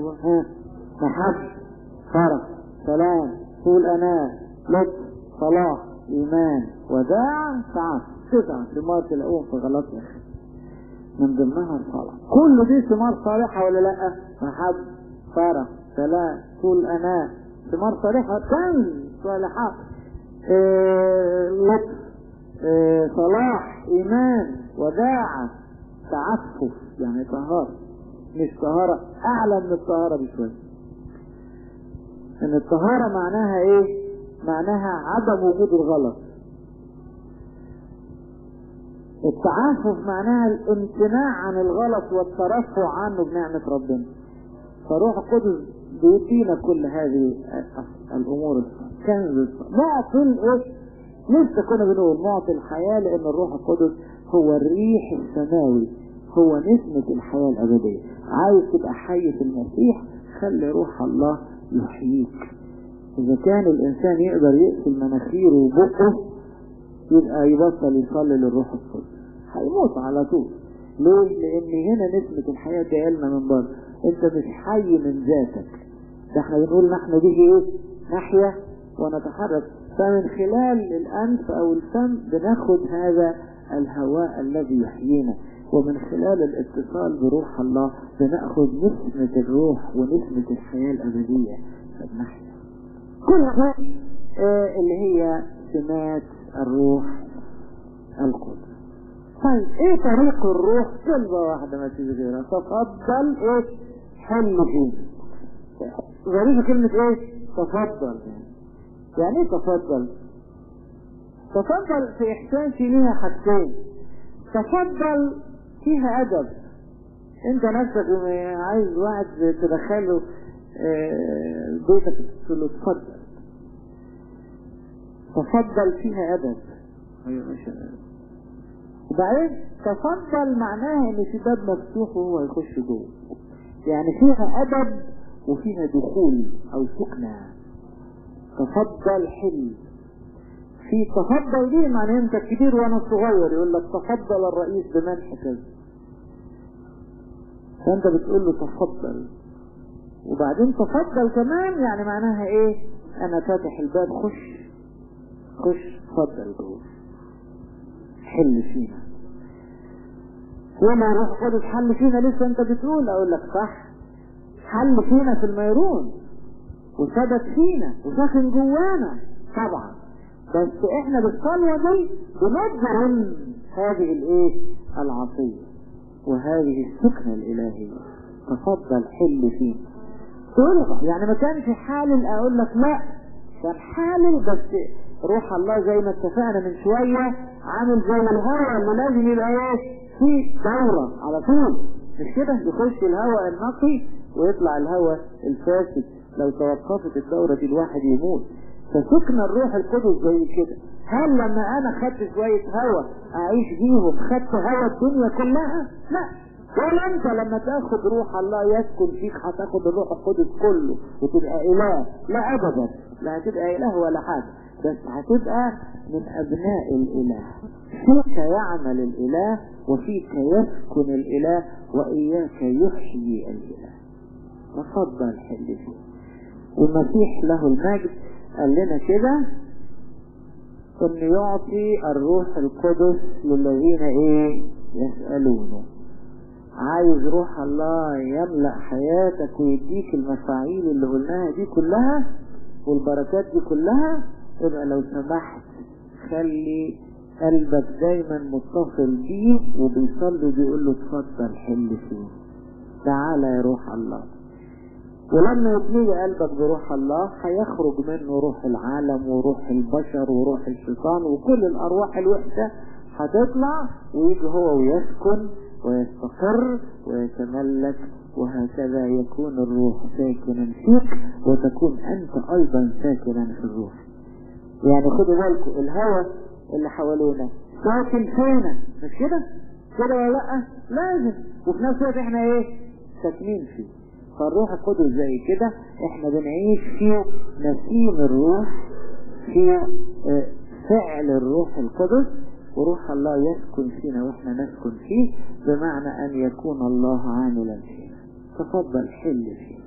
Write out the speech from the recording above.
الله ها محب فرح سلام طول أناة لطف صلاح إيمان وداع سعادة تسع ثمار تلاقوهم في غلطنا من ضمنها الصلاة كل دي ثمار صالحة ولا لا محب فرح سلام طول أناة ثمار صالحة كنز صالحات إيه لطف إيه صلاح إيمان وداعة تعفف يعني طهارة مش طهارة أعلى من الطهارة بشوية إن الطهارة معناها إيه؟ معناها عدم وجود الغلط التعافف معناها الامتناع عن الغلط والترفع عنه بنعمة ربنا فروح القدس بيدينا كل هذه الأمور كنز معطي الإيه؟ لسه كنا بنقول معطي الحياة لأن الروح القدس هو الريح السماوي هو نسمة الحياة الأبدية عايز تبقى حي في المسيح خلي روح الله يحييك إذا كان الإنسان يقدر يقفل مناخيره وبقه يبقى يبطل يصلي للروح القدس هيموت على طول ليه؟ لأن هنا نسمة الحياة جاية لنا من بره أنت مش حي من ذاتك ده احنا بنقول نحن به إيه؟ نحيا ونتحرك فمن خلال الأنف أو الفم بناخد هذا الهواء الذي يحيينا ومن خلال الاتصال بروح الله بناخذ نسمة الروح ونسمة الحياة الأبدية فبنحيا كل هذا آه اللي هي سمات الروح القدس طيب ايه طريق الروح كلمة واحدة ما تيجي غيرها تفضل ايه حل فيه غريبة كلمة ايه تفضل يعني ايه تفضل تفضل في احساسي ليها حاجتين تفضل فيها ادب انت نفسك عايز واحد تدخله بيتك تقول له تفضل تفضل فيها ادب وبعدين تفضل معناها ان في باب مفتوح وهو يخش جوه يعني فيها ادب وفيها دخول او سكنة تفضل حل في تفضل دي معناه انت كبير وانا صغير يقول لك تفضل الرئيس بمنح كذا فانت بتقول له تفضل وبعدين تفضل كمان يعني معناها ايه انا فاتح الباب خش خش اتفضل جوه حل فينا وما روح قدس حل فينا لسه انت بتقول اقول لك صح حل فينا في الميرون وثبت فينا وساكن جوانا طبعا بس احنا بالصلوة دي بندعم هذه الايه العطية وهذه السكنة الالهية تفضل حل فينا تقول يعني ما كانش حالل اقول لك لا كان حالل بس روح الله زي ما اتفقنا من شوية عامل زي الهواء اللي لازم يبقى ايه في دورة على طول مش كده يخش الهواء النقي ويطلع الهواء الفاسد لو توقفت الدورة دي الواحد يموت فسكن الروح القدس زي كده هل لما انا خدت شوية هوا اعيش بيهم خدت هوا الدنيا كلها لا ولا انت لما تاخد روح الله يسكن فيك هتاخد الروح القدس كله وتبقى اله لا ابدا لا هتبقى اله ولا حاجة بس هتبقى من ابناء الاله فيك يعمل الاله وفيك يسكن الاله واياك يحيي الاله تفضل حل فيه والمسيح له المجد قال لنا كده ان يعطي الروح القدس للذين ايه يسألونه عايز روح الله يملأ حياتك ويديك المفاعيل اللي قلناها دي كلها والبركات دي كلها يبقى لو سمحت خلي قلبك دايما متصل بيه وبيصلي بيقول له اتفضل حل فيه تعالى يا روح الله ولما يتملي قلبك بروح الله هيخرج منه روح العالم وروح البشر وروح الشيطان وكل الارواح الوحشة هتطلع ويجي هو ويسكن ويستقر ويتملك وهكذا يكون الروح ساكنا فيك وتكون انت ايضا ساكنا في الروح يعني خدوا بالكم الهوى اللي حوالينا ساكن فينا مش كده كده ولا لا لازم وفي نفس الوقت احنا ايه ساكنين فيه فالروح القدس زي كده احنا بنعيش في نسيم الروح في فعل الروح القدس وروح الله يسكن فينا واحنا نسكن فيه بمعنى ان يكون الله عاملا فينا تفضل حل فيه